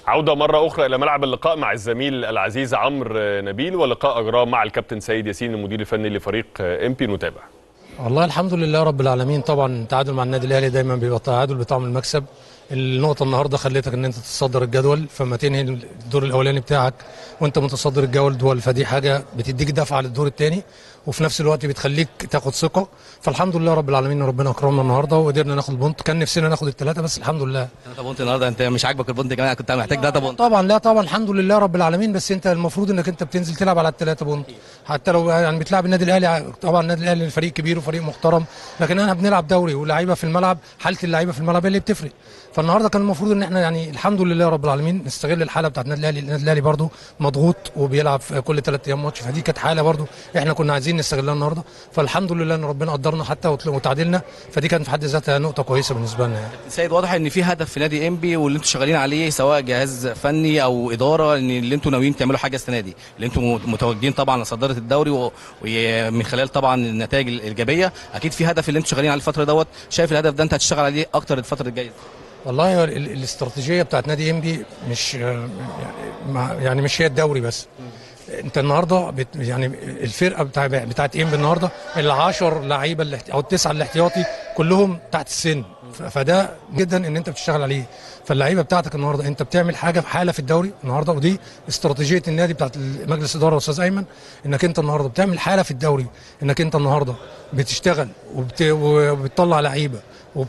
عودة مرة أخرى إلى ملعب اللقاء مع الزميل العزيز عمرو نبيل ولقاء أجراه مع الكابتن سيد ياسين المدير الفني لفريق إمبي نتابع والله الحمد لله رب العالمين طبعا التعادل مع النادي الاهلي دايما بيبقى تعادل بطعم المكسب النقطه النهارده خلتك ان انت تتصدر الجدول فما تنهي الدور الاولاني بتاعك وانت متصدر الجدول فدي حاجه بتديك دفعه للدور الثاني وفي نفس الوقت بتخليك تاخد ثقه فالحمد لله رب العالمين ربنا اكرمنا النهارده وقدرنا ناخد البونت كان نفسنا ناخد الثلاثه بس الحمد لله ثلاثة بونت النهارده انت مش عاجبك البونت كمان كنت محتاج ثلاثة بونت طبعا لا طبعا الحمد لله رب العالمين بس انت المفروض انك انت بتنزل تلعب على الثلاثه بونت حتى لو يعني بتلعب النادي الاهلي طبعا النادي الاهلي فريق كبير وفريق محترم لكن احنا بنلعب دوري واللعيبه في الملعب حاله اللعيبه في الملعب هي اللي بتفرق فالنهارده كان المفروض ان احنا يعني الحمد لله رب العالمين نستغل الحاله بتاعت النادي الاهلي النادي الاهلي برده مضغوط وبيلعب في كل ثلاث ايام ماتش فدي كانت حاله برده احنا كنا عايزين نستغلها النهارده فالحمد لله ان ربنا قدرنا حتى وتعادلنا فدي كانت في حد ذاتها نقطه كويسه بالنسبه لنا يعني. سيد واضح ان في هدف في نادي انبي واللي انتوا شغالين عليه سواء جهاز فني او اداره ان اللي انتوا ناويين تعملوا حاجه السنه دي اللي انتوا متواجدين طبعا لصداره الدوري و- ومن خلال طبعا النتائج الايجابيه اكيد في هدف اللي انتوا شغالين عليه الفتره دوت شايف الهدف ده انت هتشتغل عليه اكتر الفتره الجايه والله ال- ال- الاستراتيجيه بتاعت نادي انبي مش يعني مع- يعني مش هي الدوري بس انت النهارده بت يعني الفرقه بتاع بتاعت انبي النهارده العشر لعيبه الاحت- او التسعه الاحتياطي كلهم تحت السن ف- فده جدا ان انت بتشتغل عليه فاللعيبه بتاعتك النهارده انت بتعمل حاجه في حاله في الدوري النهارده ودي استراتيجيه النادي بتاعت مجلس الاداره والاستاذ ايمن انك انت النهارده بتعمل حاله في الدوري انك انت النهارده بتشتغل وبت وبتطلع لعيبه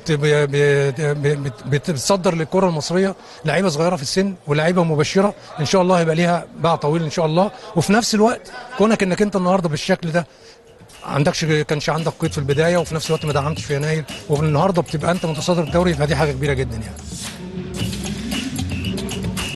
وبتصدر للكره المصريه لعيبه صغيره في السن ولاعيبه مبشره ان شاء الله هيبقى ليها باع طويل ان شاء الله وفي نفس الوقت كونك انك انت النهارده بالشكل ده عندكش كانش عندك قيد في البدايه وفي نفس الوقت ما دعمتش في يناير والنهارده بتبقى انت متصدر الدوري فدي حاجه كبيره جدا يعني